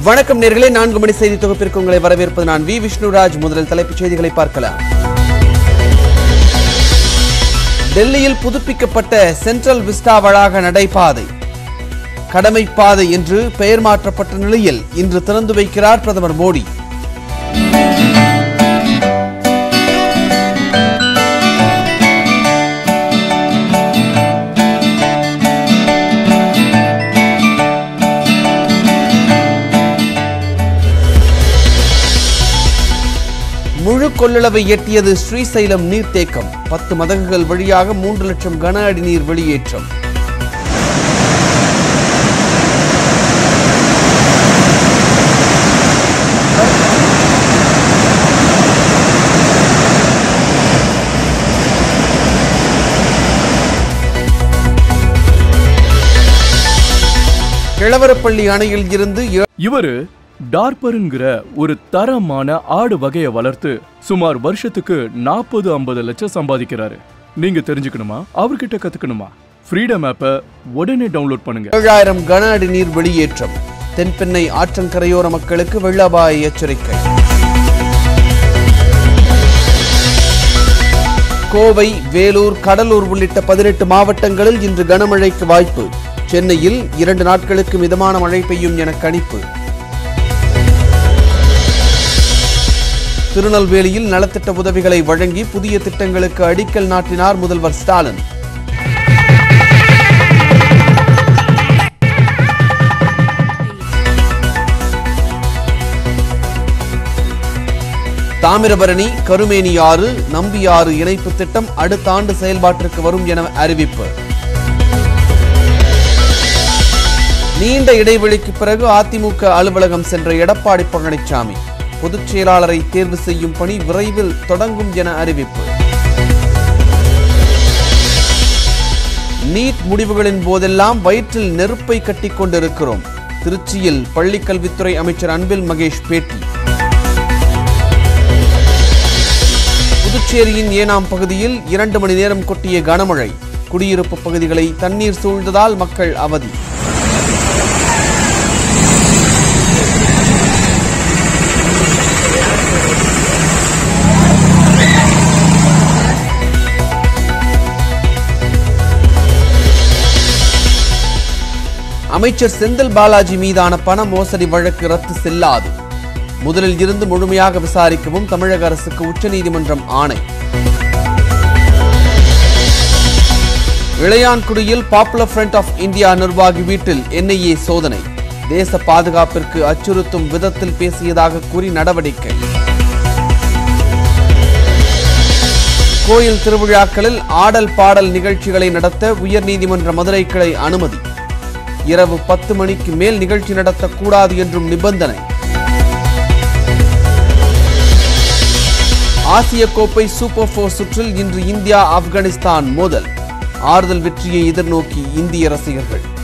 வணக்கம் நேர்களே நான்கு மணி செய்தி தொகுப்பிற்கு உங்களை வரவேற்பது நான் வி விஷ்ணுராஜ் முதலில் தலைப்புச் செய்திகளை பார்க்கலாம் டெல்லியில் புதுப்பிக்கப்பட்ட சென்ட்ரல் விஸ்டா வளாக நடைபாதை கடமைப்பாதை என்று பெயர் மாற்றப்பட்ட நிலையில் இன்று திறந்து வைக்கிறார் பிரதமர் மோடி முழு கொள்ளளவை எட்டியது ஸ்ரீசைலம் நீர்த்தேக்கம் பத்து மதகுகள் வழியாக மூன்று லட்சம் கன அடி நீர் வெளியேற்றம் கிழவரப்பள்ளி அணையில் இருந்து ஏ- இவரு டார்பருங்கிற ஒரு தரமான ஆடு வகையை வளர்த்து சுமார் வருஷத்துக்கு நாற்பது ஐம்பது லட்சம் சம்பாதிக்கிறாரு நீங்க தெரிஞ்சுக்கணுமா அவர்கிட்ட கத்துக்கணுமா ஃப்ரீடம் ஆப்பை உடனே டவுன்லோட் பண்ணுங்க ஏழாயிரம் கன அடி நீர் வெளியேற்றம் தென்பெண்ணை ஆற்றங்கரையோர மக்களுக்கு வெள்ள அபாய எச்சரிக்கை கோவை வேலூர் கடலூர் உள்ளிட்ட பதினெட்டு மாவட்டங்களில் இன்று கனமழைக்கு வாய்ப்பு சென்னையில் இரண்டு நாட்களுக்கு மிதமான மழை பெய்யும் என கணிப்பு திருநெல்வேலியில் நலத்திட்ட உதவிகளை வழங்கி புதிய திட்டங்களுக்கு அடிக்கல் நாட்டினார் முதல்வர் ஸ்டாலின் தாமிரபரணி கருமேனி ஆறு நம்பியாறு இணைப்பு திட்டம் அடுத்த ஆண்டு செயல்பாட்டிற்கு வரும் என அறிவிப்பு நீண்ட இடைவெளிக்கு பிறகு அதிமுக அலுவலகம் சென்ற எடப்பாடி பழனிசாமி பொதுச் செயலாளரை தேர்வு செய்யும் பணி விரைவில் தொடங்கும் என அறிவிப்பு நீட் முடிவுகளின் போதெல்லாம் வயிற்றில் நெருப்பை கட்டிக் கொண்டிருக்கிறோம் திருச்சியில் பள்ளிக் கல்வித்துறை அமைச்சர் அன்பில் மகேஷ் பேட்டி புதுச்சேரியின் ஏனாம் பகுதியில் இரண்டு மணி நேரம் கொட்டிய கனமழை குடியிருப்பு பகுதிகளை தண்ணீர் சூழ்ந்ததால் மக்கள் அவதி அமைச்சர் செந்தில் பாலாஜி மீதான பண மோசடி வழக்கு ரத்து செல்லாது முதலில் இருந்து முழுமையாக விசாரிக்கவும் தமிழக அரசுக்கு உச்சநீதிமன்றம் ஆணை இளையான்குடியில் பாப்புலர் ஃப்ரண்ட் ஆஃப் இந்தியா நிர்வாகி வீட்டில் என்ஐஏ சோதனை தேச பாதுகாப்பிற்கு அச்சுறுத்தும் விதத்தில் பேசியதாக கூறி நடவடிக்கை கோயில் திருவிழாக்களில் ஆடல் பாடல் நிகழ்ச்சிகளை நடத்த உயர்நீதிமன்ற மதுரை கிளை அனுமதி இரவு பத்து மணிக்கு மேல் நிகழ்ச்சி நடத்தக்கூடாது என்றும் நிபந்தனை ஆசிய கோப்பை சூப்பர் போர் சுற்றில் இன்று இந்தியா ஆப்கானிஸ்தான் மோதல் ஆறுதல் வெற்றியை எதிர்நோக்கி இந்திய ரசிகர்கள்